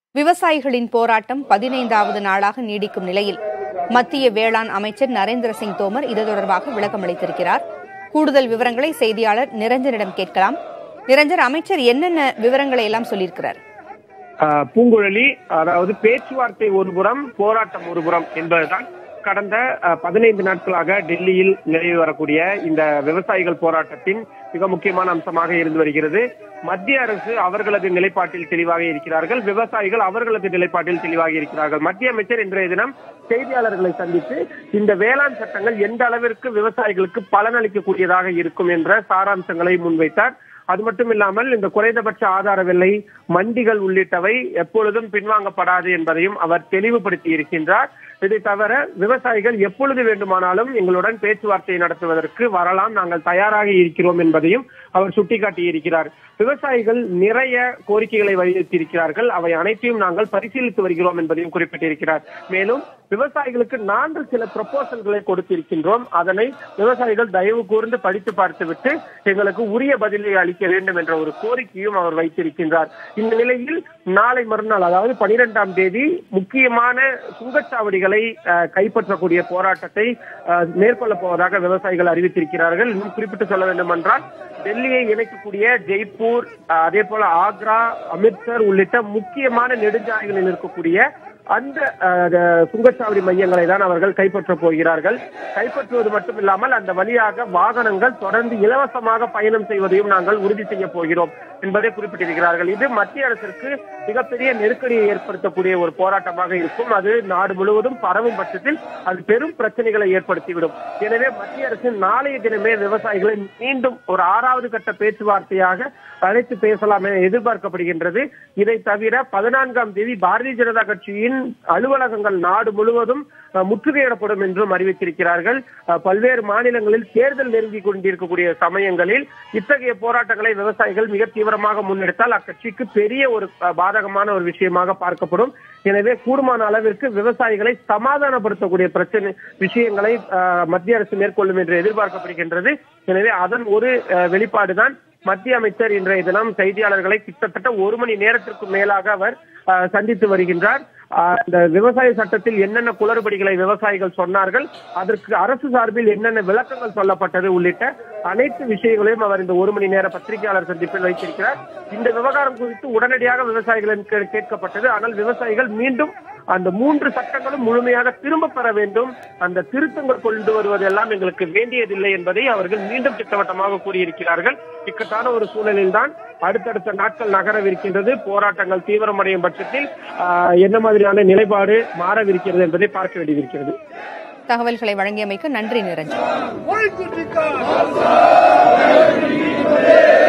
விவசாயிகளின் போராட்டம் பதினைந்தாவது நாளாக நீடிக்கும் நிலையில் மத்திய வேளாண் அமைச்சர் நரேந்திர சிங் தோமர் இது தொடர்பாக விளக்கம் அளித்திருக்கிறார் கூடுதல் விவரங்களை செய்தியாளர் நிரஞ்சனிடம் கேட்கலாம் நிரஞ்சன் அமைச்சர் என்னென்ன விவரங்களை எல்லாம் சொல்லியிருக்கிறார் ஆஹ் பூங்குழலி அதாவது பேச்சுவார்த்தை ஒருபுறம் போராட்டம் ஒருபுறம் என்பதுதான் கடந்த ஆஹ், பதினைந்து நாட்களாக டெல்லியில் நிலவி வரக்கூடிய இந்த விவசாயிகள் போராட்டத்தின் மிக முக்கியமான அம்சமாக இருந்து வருகிறது மத்திய அரசு அவர்களது நிலைப்பாட்டில் தெளிவாக இருக்கிறார்கள் விவசாயிகள் அவர்களது நிலைப்பாட்டில் தெளிவாக இருக்கிறார்கள் மத்திய அமைச்சர் இன்றைய தினம் செய்தியாளர்களை சந்தித்து இந்த வேளாண் சட்டங்கள் எந்த அளவிற்கு விவசாயிகளுக்கு பலனளிக்கக்கூடியதாக இருக்கும் என்ற சாராம்சங்களை முன்வைத்தார் அது மட்டும் இல்லாமல் இந்த குறைந்தபட்ச ஆதார விலை மண்டிகள் உள்ளிட்டவை எப்பொழுதும் பின்வாங்கப்படாது என்பதையும் அவர் தெளிவுபடுத்தி இருக்கின்றார் இதை தவிர விவசாயிகள் எப்பொழுது வேண்டுமானாலும் எங்களுடன் பேச்சுவார்த்தை நடத்துவதற்கு வரலாம் நாங்கள் தயாராக இருக்கிறோம் என்பதையும் அவர் சுட்டிக்காட்டி இருக்கிறார் விவசாயிகள் நிறைய கோரிக்கைகளை வலியுறுத்தியிருக்கிறார்கள் அவை அனைத்தையும் நாங்கள் பரிசீலித்து வருகிறோம் என்பதையும் குறிப்பிட்டிருக்கிறார் மேலும் விவசாயிகளுக்கு நான்கு சில ப்ரொபோசல்களை கொடுத்திருக்கின்றோம் அதனை விவசாயிகள் தயவு கூர்ந்து படித்து பார்த்துவிட்டு எங்களுக்கு உரிய பதிலை அளிக்க வேண்டும் என்ற ஒரு கோரிக்கையும் அவர் வைத்திருக்கின்றார் இந்த நிலையில் நாளை மறுநாள் அதாவது பனிரெண்டாம் தேதி முக்கியமான சுங்கச்சாவடிகளை அஹ், கைப்பற்றக்கூடிய போராட்டத்தை அஹ், மேற்கொள்ளப் போவதாக விவசாயிகள் அறிவித்திருக்கிறார்கள் இன்னும் குறிப்பிட்டு சொல்ல வேண்டும் என்றால் டெல்லியை இணைக்கக்கூடிய ஜெய்ப்பூர் அஹ், அதே போல ஆக்ரா அமிர்த்சர் உள்ளிட்ட முக்கியமான நெடுஞ்சாலைகளில் இருக்கக்கூடிய அந்த அஹ், த- சுங்கச்சாவடி மையங்களை தான் அவர்கள் கைப்பற்றப் போகிறார்கள் கைப்பற்றுவது மட்டும் இல்லாமல் அந்த வழியாக வாகனங்கள் தொடர்ந்து இலவசமாக பயணம் செய்வதையும் நாங்கள் உறுதி செய்ய போகிறோம் என்பதை குறிப்பிட்டிருக்கிறார்கள் இது மத்திய அரசிற்கு மிகப்பெரிய நெருக்கடியை ஏற்படுத்தக்கூடிய ஒரு போராட்டமாக இருக்கும் அது நாடு முழுவதும் பரவும் பட்சத்தில் அது பெரும் பிரச்சனைகளை ஏற்படுத்திவிடும் எனவே மத்திய அரசு நாளைய தினமே விவசாயிகளை மீண்டும் ஒரு ஆறாவது கட்ட பேச்சுவார்த்தையாக அழைத்து பேசலாம் என எதிர்பார்க்கப்படுகின்றது இதை தவிர பதினான்காம் தேதி பாரதிய ஜனதா கட்சியின் அலுவலகங்கள் நாடு முழுவதும் அஹ், முற்றுகையிடப்படும் என்றும் அறிவித்திருக்கிறார்கள் அஹ், பல்வேறு மாநிலங்களில் தேர்தல் நெருங்கி கொண்டிருக்கக்கூடிய சமயங்களில் இத்தகைய போராட்டங்களை விவசாயிகள் மிக தீவிரமாக முன்னெடுத்தால் அக்கட்சிக்கு பெரிய ஒரு அஹ், பாதகமான ஒரு விஷயமாக பார்க்கப்படும் எனவே கூடுமான அளவிற்கு விவசாயிகளை சமாதானப்படுத்தக்கூடிய பிரச்சனை விஷயங்களை அஹ், மத்திய அரசு மேற்கொள்ளும் என்று எதிர்பார்க்கப்படுகின்றது எனவே அதன் ஒரு அஹ், வெளிப்பாடுதான் மத்திய அமைச்சர் இன்றைய தினம் செய்தியாளர்களை கிட்டத்தட்ட ஒரு மணி நேரத்திற்கு மேலாக அவர் அஹ், சந்தித்து வருகின்றார் அஹ், இந்த விவசாய சட்டத்தில் என்னென்ன குளறுபடிகளை விவசாயிகள் சொன்னார்கள் அதற்கு அரசு சார்பில் என்னென்ன விளக்கங்கள் சொல்லப்பட்டது உள்ளிட்ட அனைத்து விஷயங்களையும் அவர் இந்த ஒரு மணி நேர பத்திரிகையாளர் சந்திப்பில் வைத்திருக்கிறார் இந்த விவகாரம் குறித்து உடனடியாக விவசாயிகளிடம் கே- கேட்கப்பட்டது ஆனால் விவசாயிகள் மீண்டும் அந்த மூன்று சட்டங்களும் முழுமையாக திரும்ப பெற வேண்டும் அந்த திருத்தங்கள் கொண்டு வருவது எல்லாம் எங்களுக்கு வேண்டியதில்லை என்பதை அவர்கள் மீண்டும் திட்டவட்டமாக கூறியிருக்கிறார்கள் இக்கட்டான ஒரு சூழலில் தான் அடுத்தடுத்த நாட்கள் நகரவிருக்கின்றது போராட்டங்கள் தீவிரமடையும் பட்சத்தில் ஆஹ், என்ன மாதிரியான நிலைப்பாடு மாறவிருக்கிறது என்பதை பார்க்க வேண்டியிருக்கிறது தகவல்களை வழங்கியமைக்கு நன்றி Niranjan Why did you come?